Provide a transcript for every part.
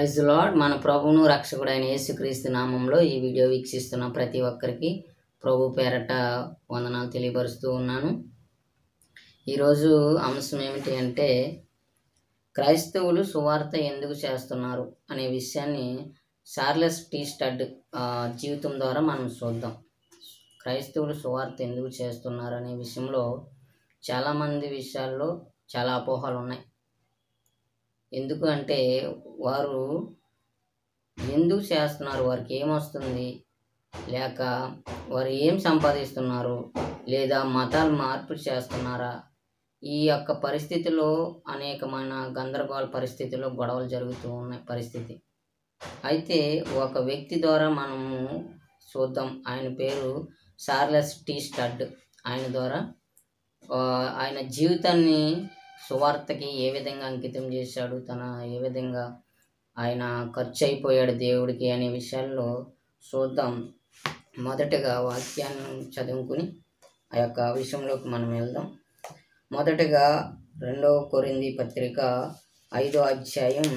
praise lord మన ప్రభువును రక్షకుడైన యేసుక్రీస్తు నామంలో ఈ వీడియో వీక్షిస్తున్న ప్రతి ఒక్కరికి ప్రభు పేరట వందనాలు తెలియపరుస్తూ ఉన్నాను ఈరోజు అంశం ఏమిటి అంటే క్రైస్తవులు సువార్త ఎందుకు చేస్తున్నారు అనే విషయాన్ని చార్లెస్ టీ స్టడ్ ఆ, జీవితం ద్వారా మనం చూద్దాం క్రైస్తవులు సువార్త ఎందుకు చేస్తున్నారు అనే విషయంలో చాలామంది విషయాల్లో చాలా అపోహలు ఉన్నాయి ఎందుకు అంటే వారు ఎందుకు చేస్తున్నారు వారికి ఏమొస్తుంది లేక వారు ఏం సంపాదిస్తున్నారు లేదా మతాలు మార్పు చేస్తున్నారా ఈ యొక్క పరిస్థితిలో అనేకమైన గందరగోళ పరిస్థితిలో గొడవలు జరుగుతూ ఉన్నాయి పరిస్థితి అయితే ఒక వ్యక్తి ద్వారా మనము చూద్దాం ఆయన పేరు చార్లెస్ టీ స్టడ్ ఆయన ద్వారా ఆ, ఆయన జీవితాన్ని సువార్తకి ఏ విధంగా అంకితం చేశాడు తన ఏ విధంగా ఆయన ఖర్చు అయిపోయాడు దేవుడికి అనే విషయాల్లో చూద్దాం మొదటగా వాక్యాన్ని చదువుకుని ఆ యొక్క విషయంలోకి మనం వెళ్దాం మొదటగా రెండవ కొరింది పత్రిక ఐదో అధ్యాయం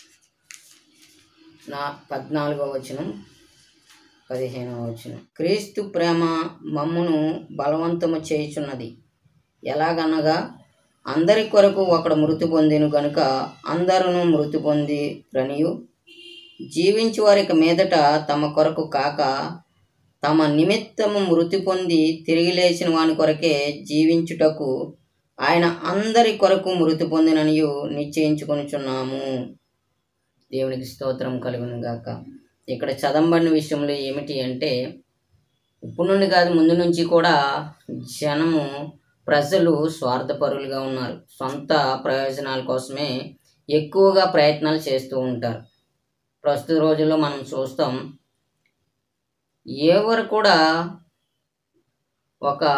నా పద్నాలుగో వచనం పదిహేనవ వచనం క్రీస్తు ప్రేమ మమ్మును బలవంతము చేయుచున్నది ఎలాగనగా అందరి కొరకు ఒకడు మృతి పొందిను గనుక అందరూ మృతి పొంది రనియు జీవించు వారికి మీదట తమ కొరకు కాక తమ నిమిత్తము మృతి పొంది తిరిగి లేచిన వాని కొరకే జీవించుటకు ఆయన అందరి కొరకు మృతి పొందిననియు నిశ్చయించుకొనుచున్నాము దేవునికి స్తోత్రం కలుగును గాక ఇక్కడ చదవబడిన విషయంలో ఏమిటి అంటే ఇప్పుడు నుండి కాదు ముందు నుంచి కూడా జనము ప్రజలు స్వార్థపరులుగా ఉన్నారు సొంత ప్రయోజనాల కోసమే ఎక్కువగా ప్రయత్నాలు చేస్తూ ఉంటారు ప్రస్తుత రోజుల్లో మనం చూస్తాం ఎవరు కూడా ఒక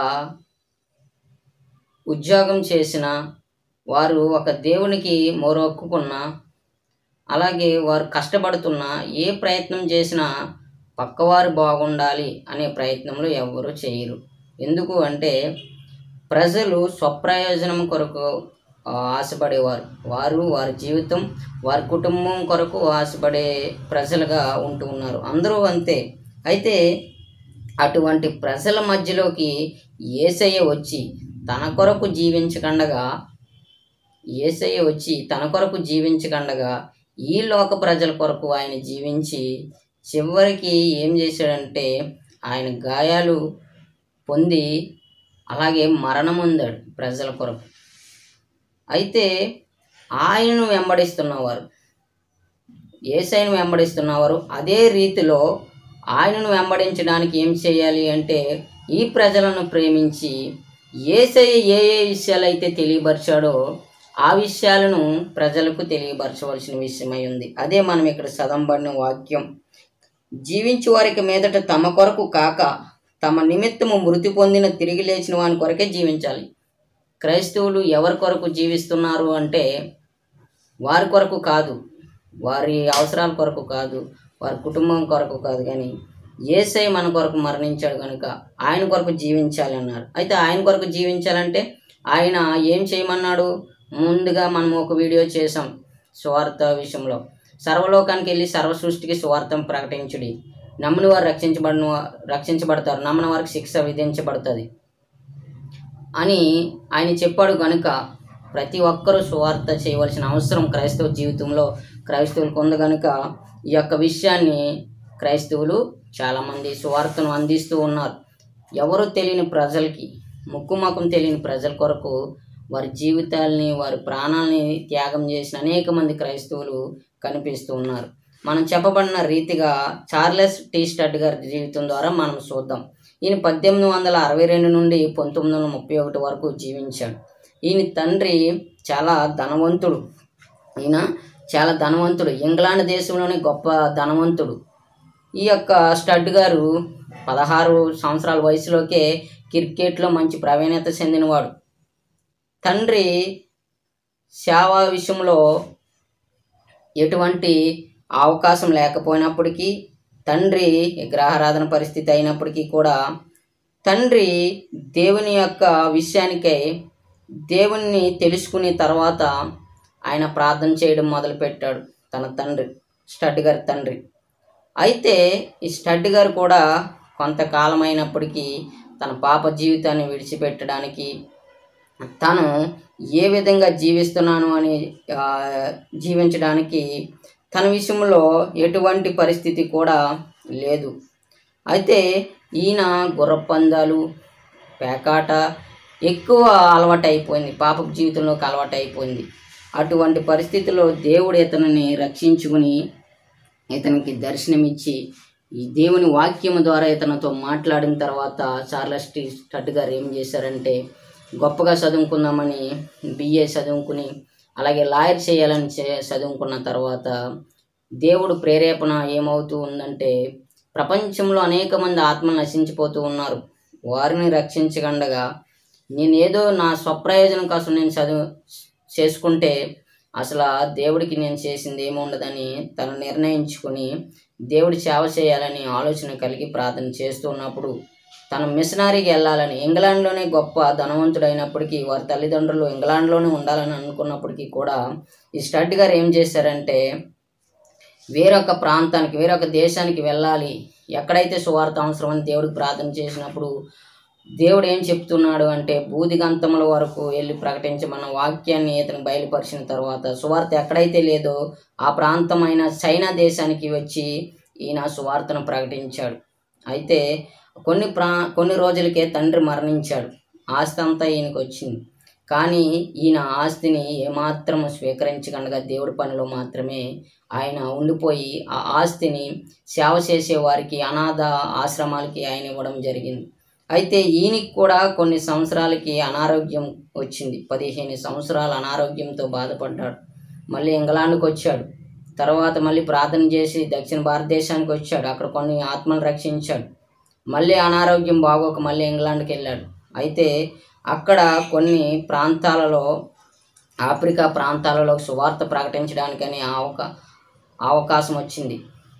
ఉద్యోగం చేసిన వారు ఒక దేవునికి మొరొక్కుకున్న అలాగే వారు కష్టపడుతున్న ఏ ప్రయత్నం చేసినా పక్కవారు బాగుండాలి అనే ప్రయత్నంలో ఎవరు చేయరు ఎందుకు అంటే ప్రజలు స్వప్రయోజనం కొరకు ఆ, ఆశపడేవారు వారు వారి జీవితం వారి కుటుంబం కొరకు ఆశపడే ప్రజలుగా ఉంటూ ఉన్నారు అందరూ అంతే అయితే అటువంటి ప్రజల మధ్యలోకి ఏసయ్య వచ్చి తన కొరకు జీవించకుండగా ఏసయ్య వచ్చి తన కొరకు జీవించకుండగా ఈ లోక ప్రజల కొరకు ఆయన జీవించి చివరికి ఏం చేశాడంటే ఆయన గాయాలు పొంది అలాగే మరణం పొందాడు ప్రజల కొరకు అయితే ఆయనను వెంబడిస్తున్నవారు ఏసైను వెంబడిస్తున్నవారు అదే రీతిలో ఆయనను వెంబడించడానికి ఏం చేయాలి అంటే ఈ ప్రజలను ప్రేమించి ఏసయ్య ఏ ఏ విషయాలు అయితే తెలియపరిచాడో ఆ విషయాలను ప్రజలకు తెలియపరచవలసిన విషయమై ఉంది అదే మనం ఇక్కడ చదవబడిన వాక్యం జీవించు వారికి మీదట తమ కొరకు కాక తమ నిమిత్తము మృతి పొందిన తిరిగి లేచిన వాని కొరకే జీవించాలి క్రైస్తవులు ఎవరి కొరకు జీవిస్తున్నారు అంటే వారి కొరకు కాదు వారి అవసరాల కొరకు కాదు వారి కుటుంబం కొరకు కాదు కానీ ఏసై మన కొరకు మరణించాడు కనుక ఆయన కొరకు జీవించాలి అన్నారు అయితే ఆయన కొరకు జీవించాలంటే ఆయన ఏం చేయమన్నాడు ముందుగా మనం ఒక వీడియో చేసాం స్వార్థ విషయంలో సర్వలోకానికి వెళ్ళి సర్వ సృష్టికి స్వార్థం ప్రకటించుడి నమ్మని వారు రక్షించబడిన రక్షించబడతారు నమ్మని వారికి శిక్ష విధించబడుతుంది అని ఆయన చెప్పాడు కనుక ప్రతి ఒక్కరూ సువార్త చేయవలసిన అవసరం క్రైస్తవ జీవితంలో క్రైస్తవులకు ఉంది కనుక ఈ యొక్క విషయాన్ని క్రైస్తవులు చాలామంది సువార్తను అందిస్తూ ఉన్నారు ఎవరు తెలియని ప్రజలకి ముక్కుమకం తెలియని ప్రజల కొరకు వారి జీవితాల్ని వారి ప్రాణాలని త్యాగం చేసిన అనేక మంది క్రైస్తవులు కనిపిస్తూ ఉన్నారు మనం చెప్పబడిన రీతిగా చార్లెస్ టీ స్టడ్ గారి జీవితం ద్వారా మనం చూద్దాం ఈయన పద్దెనిమిది వందల అరవై రెండు నుండి పంతొమ్మిది వందల ముప్పై ఒకటి వరకు జీవించాడు ఈయన తండ్రి చాలా ధనవంతుడు ఈయన చాలా ధనవంతుడు ఇంగ్లాండ్ దేశంలోనే గొప్ప ధనవంతుడు ఈ యొక్క స్టడ్ గారు పదహారు సంవత్సరాల వయసులోకే క్రికెట్లో మంచి ప్రావీణ్యత చెందినవాడు తండ్రి సేవ విషయంలో ఎటువంటి అవకాశం లేకపోయినప్పటికీ తండ్రి విగ్రహారాధన పరిస్థితి అయినప్పటికీ కూడా తండ్రి దేవుని యొక్క విషయానికై దేవుణ్ణి తెలుసుకున్న తర్వాత ఆయన ప్రార్థన చేయడం మొదలుపెట్టాడు తన తండ్రి స్టడ్ గారి తండ్రి అయితే ఈ స్టడ్ గారు కూడా కొంతకాలం అయినప్పటికీ తన పాప జీవితాన్ని విడిచిపెట్టడానికి తను ఏ విధంగా జీవిస్తున్నాను అని ఆ, జీవించడానికి తన విషయంలో ఎటువంటి పరిస్థితి కూడా లేదు అయితే ఈయన గుర్రపందాలు పేకాట ఎక్కువ అలవాటు అయిపోయింది పాప జీవితంలోకి అలవాటు అయిపోయింది అటువంటి పరిస్థితుల్లో దేవుడు ఇతనిని రక్షించుకుని ఇతనికి దర్శనమిచ్చి ఈ దేవుని వాక్యము ద్వారా ఇతనితో మాట్లాడిన తర్వాత చార్లెస్ టీ స్టడ్ గారు ఏం చేశారంటే గొప్పగా చదువుకుందామని బిఏ చదువుకుని అలాగే లాయర్ చేయాలని చే- చదువుకున్న తర్వాత దేవుడు ప్రేరేపణ ఏమవుతూ ఉందంటే ప్రపంచంలో అనేక మంది ఆత్మలు నశించిపోతూ ఉన్నారు వారిని రక్షించగండగా నేనేదో నా స్వప్రయోజనం కోసం నేను చదువు చేసుకుంటే అసలు ఆ దేవుడికి నేను చేసింది ఏముండదని తను నిర్ణయించుకుని దేవుడి సేవ చేయాలని ఆలోచన కలిగి ప్రార్థన చేస్తూ ఉన్నప్పుడు తను మిషనరీకి వెళ్ళాలని ఇంగ్లాండ్లోనే గొప్ప ధనవంతుడైనప్పటికీ వారి తల్లిదండ్రులు ఇంగ్లాండ్లోనే ఉండాలని అనుకున్నప్పటికీ కూడా ఈ స్టడ్ గారు ఏం చేశారంటే వేరొక ప్రాంతానికి వేరొక దేశానికి వెళ్ళాలి ఎక్కడైతే సువార్త అవసరమని దేవుడికి ప్రార్థన చేసినప్పుడు దేవుడు ఏం చెప్తున్నాడు అంటే బూదిగంతముల వరకు వెళ్ళి ప్రకటించమన్న వాక్యాన్ని ఇతను బయలుపరిచిన తర్వాత సువార్త ఎక్కడైతే లేదో ఆ ప్రాంతమైన చైనా దేశానికి వచ్చి ఈయన సువార్తను ప్రకటించాడు అయితే కొన్ని ప్రా కొన్ని రోజులకే తండ్రి మరణించాడు ఆస్తి అంతా ఈయనకు వచ్చింది కానీ ఈయన ఆస్తిని ఏమాత్రం స్వీకరించకుండా దేవుడి పనిలో మాత్రమే ఆయన ఉండిపోయి ఆ ఆస్తిని సేవ చేసే వారికి అనాథ ఆశ్రమాలకి ఆయన ఇవ్వడం జరిగింది అయితే ఈయనకి కూడా కొన్ని సంవత్సరాలకి అనారోగ్యం వచ్చింది పదిహేను సంవత్సరాల అనారోగ్యంతో బాధపడ్డాడు మళ్ళీ ఇంగ్లాండ్కి వచ్చాడు తర్వాత మళ్ళీ ప్రార్థన చేసి దక్షిణ భారతదేశానికి వచ్చాడు అక్కడ కొన్ని ఆత్మలు రక్షించాడు మళ్ళీ అనారోగ్యం బాగోక మళ్ళీ ఇంగ్లాండ్కి వెళ్ళాడు అయితే అక్కడ కొన్ని ప్రాంతాలలో ఆఫ్రికా ప్రాంతాలలో సువార్త ప్రకటించడానికని అవక అవకాశం వచ్చింది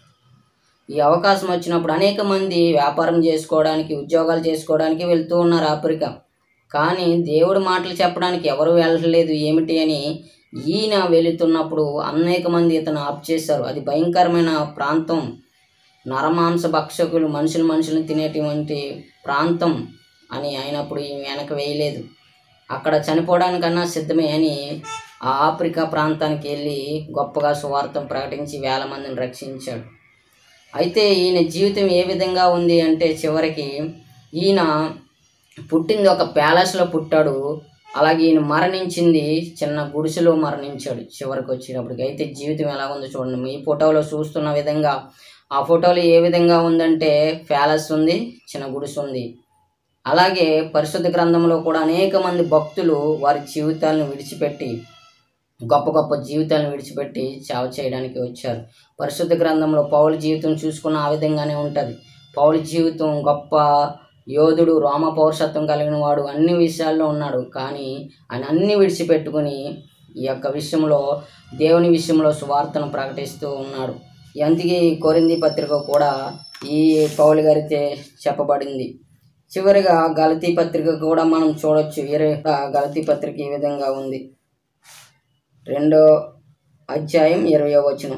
ఈ అవకాశం వచ్చినప్పుడు అనేక మంది వ్యాపారం చేసుకోవడానికి ఉద్యోగాలు చేసుకోవడానికి వెళ్తూ ఉన్నారు ఆఫ్రికా కానీ దేవుడి మాటలు చెప్పడానికి ఎవరు వెళ్ళలేదు ఏమిటి అని ఈయన వెళుతున్నప్పుడు అనేక మంది ఇతను ఆప్ చేశారు అది భయంకరమైన ప్రాంతం నరమాంస భక్షకులు మనుషులు మనుషులను తినేటువంటి ప్రాంతం అని అయినప్పుడు ఈమె వెనక వేయలేదు అక్కడ చనిపోవడానికన్నా సిద్ధమే అని ఆ ఆఫ్రికా ప్రాంతానికి వెళ్ళి గొప్పగా సువార్తం ప్రకటించి వేల మందిని రక్షించాడు అయితే ఈయన జీవితం ఏ విధంగా ఉంది అంటే చివరికి ఈయన పుట్టింది ఒక ప్యాలెస్లో పుట్టాడు అలాగే ఈయన మరణించింది చిన్న గుడిసెలో మరణించాడు చివరికి వచ్చేటప్పటికి అయితే జీవితం ఎలా ఉందో చూడండి ఈ ఫోటోలో చూస్తున్న విధంగా ఆ ఫోటోలో ఏ విధంగా ఉందంటే ప్యాలెస్ ఉంది చిన్న గుడిసె ఉంది అలాగే పరిశుద్ధ గ్రంథంలో కూడా అనేక మంది భక్తులు వారి జీవితాలను విడిచిపెట్టి గొప్ప గొప్ప జీవితాలను విడిచిపెట్టి సేవ చేయడానికి వచ్చారు పరిశుద్ధ గ్రంథంలో పౌలు జీవితం చూసుకున్న ఆ విధంగానే ఉంటుంది పౌలు జీవితం గొప్ప యోధుడు రోమ పౌరుషత్వం కలిగిన వాడు అన్ని విషయాల్లో ఉన్నాడు కానీ ఆయన అన్ని విడిచిపెట్టుకుని ఈ యొక్క విషయంలో దేవుని విషయంలో సువార్తను ప్రకటిస్తూ ఉన్నాడు అందుకే ఈ కొరింది పత్రిక కూడా ఈ పౌలు గారితే చెప్పబడింది చివరిగా గలతీ పత్రిక కూడా మనం చూడొచ్చు వేరే గలతీ పత్రిక ఈ విధంగా ఉంది రెండో అధ్యాయం ఇరవై వచనం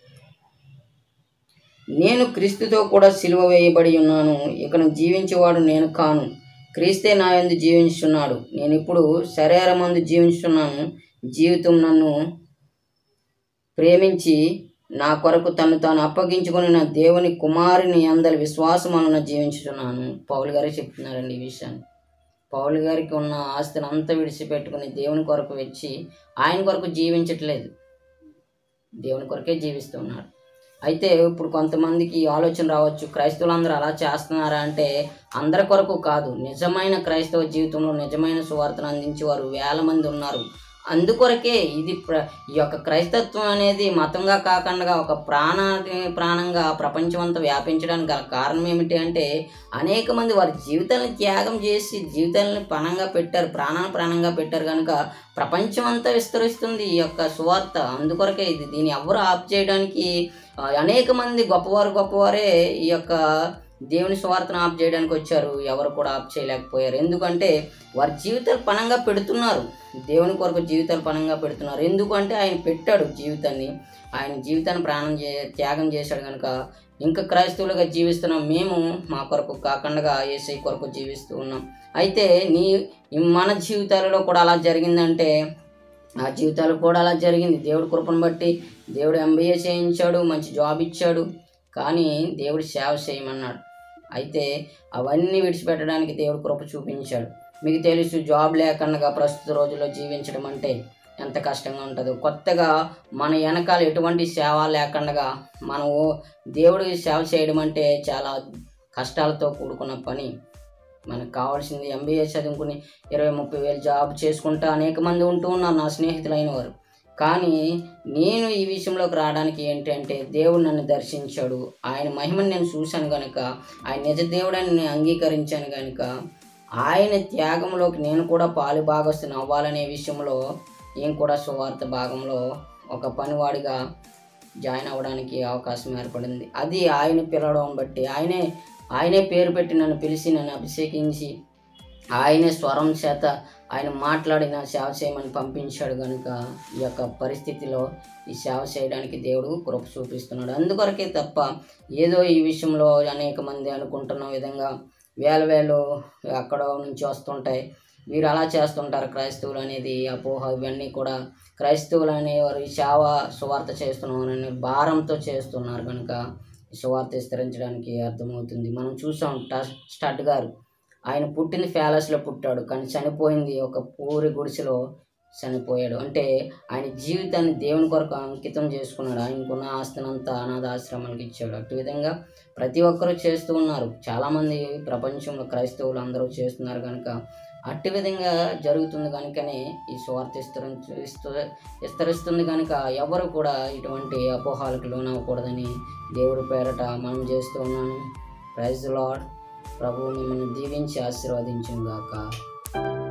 నేను క్రీస్తుతో కూడా సిలువ వేయబడి ఉన్నాను ఇకను జీవించేవాడు నేను కాను క్రీస్తే నా యందు జీవించున్నాడు నేను ఇప్పుడు శరీరమందు జీవించున్నాను జీవితం నన్ను ప్రేమించి నా కొరకు తను తాను అప్పగించుకొని నా దేవుని కుమారుని అందరి విశ్వాసం వలన జీవించుతున్నాను పౌలు గారే చెప్తున్నారండి ఈ విషయాన్ని పౌలు గారికి ఉన్న ఆస్తిని అంతా విడిచిపెట్టుకుని దేవుని కొరకు వచ్చి ఆయన కొరకు జీవించట్లేదు దేవుని కొరకే జీవిస్తున్నాడు అయితే ఇప్పుడు కొంతమందికి ఈ ఆలోచన రావచ్చు క్రైస్తవులందరూ అలా చేస్తున్నారా అంటే అందరి కొరకు కాదు నిజమైన క్రైస్తవ జీవితంలో నిజమైన సువార్తను అందించేవారు వేల మంది ఉన్నారు అందుకొరకే ఇది ప్ర ఈ యొక్క క్రైస్తత్వం అనేది మతంగా కాకుండా ఒక ప్రాణాన్ని ప్రాణంగా ప్రపంచమంతా వ్యాపించడానికి గల కారణం ఏమిటి అంటే అనేక మంది వారి జీవితాలను త్యాగం చేసి జీవితాలను పణంగా పెట్టారు ప్రాణాన్ని ప్రాణంగా పెట్టారు కనుక ప్రపంచం అంతా విస్తరిస్తుంది ఈ యొక్క సువార్త అందుకొరకే ఇది దీన్ని ఎవరు ఆప్ చేయడానికి ఆ, అనేక మంది గొప్పవారు గొప్పవారే ఈ యొక్క దేవుని స్వార్థను ఆప్ చేయడానికి వచ్చారు ఎవరు కూడా ఆప్ చేయలేకపోయారు ఎందుకంటే వారి జీవితాలు పనంగా పెడుతున్నారు దేవుని కొరకు జీవితాలు పనంగా పెడుతున్నారు ఎందుకంటే ఆయన పెట్టాడు జీవితాన్ని ఆయన జీవితాన్ని ప్రాణం చే త్యాగం చేశాడు కనుక ఇంకా క్రైస్తవులుగా జీవిస్తున్నాం మేము మా కొరకు కాకుండా ఏసై కొరకు జీవిస్తూ ఉన్నాం అయితే నీ మన జీవితాలలో కూడా అలా జరిగిందంటే ఆ జీవితాలు కూడా అలా జరిగింది దేవుడి కృపను బట్టి దేవుడు ఎంబీఏ చేయించాడు మంచి జాబ్ ఇచ్చాడు కానీ దేవుడు సేవ చేయమన్నాడు అయితే అవన్నీ విడిచిపెట్టడానికి దేవుడు కృప చూపించాడు మీకు తెలుసు జాబ్ లేకుండా ప్రస్తుత రోజుల్లో జీవించడం అంటే ఎంత కష్టంగా ఉంటుందో కొత్తగా మన వెనకాల ఎటువంటి సేవ లేకుండా మనం దేవుడికి సేవ చేయడం అంటే చాలా కష్టాలతో కూడుకున్న పని మనకు కావాల్సింది ఎంబీఏ చదువుకుని ఇరవై ముప్పై వేలు జాబ్ చేసుకుంటా అనేక మంది ఉంటూ ఉన్నారు నా స్నేహితులైన వారు కానీ నేను ఈ విషయంలోకి రావడానికి ఏంటంటే దేవుడు నన్ను దర్శించాడు ఆయన మహిమను నేను చూశాను కనుక ఆయన నిజ దేవుడని నేను అంగీకరించాను కనుక ఆయన త్యాగంలోకి నేను కూడా పాలు భాగస్తుని అవ్వాలనే విషయంలో నేను కూడా సువార్త భాగంలో ఒక పనివాడిగా జాయిన్ అవ్వడానికి అవకాశం ఏర్పడింది అది ఆయన పిలవడం బట్టి ఆయనే ఆయనే పేరు పెట్టి నన్ను పిలిచి నన్ను అభిషేకించి ఆయనే స్వరం చేత ఆయన మాట్లాడిన సేవ చేయమని పంపించాడు కనుక ఈ యొక్క పరిస్థితిలో ఈ సేవ చేయడానికి దేవుడు కృప చూపిస్తున్నాడు అందుకొరకే తప్ప ఏదో ఈ విషయంలో అనేక మంది అనుకుంటున్న విధంగా వేల వేలు అక్కడ నుంచి వస్తుంటాయి వీరు అలా చేస్తుంటారు క్రైస్తవులు అనేది అపోహ ఇవన్నీ కూడా క్రైస్తవులు అనేవారు ఈ సేవ సువార్త చేస్తున్నామని భారంతో చేస్తున్నారు కనుక ఈ సువార్త విస్తరించడానికి అర్థమవుతుంది మనం చూసాం ట- స్టడ్ గారు ఆయన పుట్టింది ప్యాలెస్లో పుట్టాడు కానీ చనిపోయింది ఒక పూరి గుడిసెలో చనిపోయాడు అంటే ఆయన జీవితాన్ని దేవుని కొరకు అంకితం చేసుకున్నాడు ఆయనకున్న ఆస్తినంతా అనాథ ఆశ్రమానికి ఇచ్చాడు అటు విధంగా ప్రతి ఒక్కరూ చేస్తూ ఉన్నారు చాలామంది ప్రపంచంలో క్రైస్తవులు అందరూ చేస్తున్నారు కనుక అట్టి విధంగా జరుగుతుంది కనుకనే ఈ స్వార్థ విస్తరించు విస్తు- విస్తరిస్తుంది కనుక ఎవరు కూడా ఇటువంటి అపోహాలకు లోనవ్వకూడదని దేవుడి పేరట మనం చేస్తూ ఉన్నాను ప్రైజ్ లాడ్ ప్రభు మిమ్మల్ని దీవించి ఆశీర్వదించుగాక